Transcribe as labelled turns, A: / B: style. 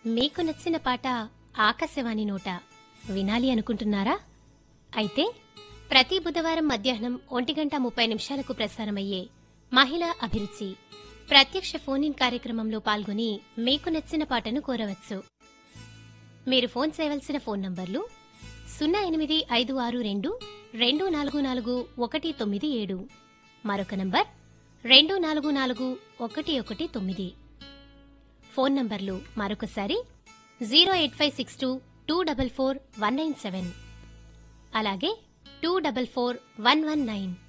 A: మీకు నచ్చిన పాట ఆకాశవాణి నోట వినాలి అనుకుంటున్నారా అయితే ప్రతి బుధవారం మధ్యాహ్నం ఒంటి గంట ముప్పై నిమిషాలకు ప్రసారమయ్యే మహిళా అభిరుచి ప్రత్యక్ష ఫోన్ ఇన్ కార్యక్రమంలో పాల్గొని మీకు నచ్చిన పాటను కోరవచ్చు మీరు ఫోన్ చేయవలసిన ఫోన్ నంబర్లు సున్నా ఎనిమిది ఐదు ఆరు రెండు రెండు నాలుగు నాలుగు ఒకటి తొమ్మిది ఏడు మరొక నంబర్ రెండు నాలుగు నాలుగు ఒకటి ఒకటి తొమ్మిది ఫోన్ నంబర్లు మరొకసారి zero eight five six two two double four one nine seven అలాగే two double four one one nine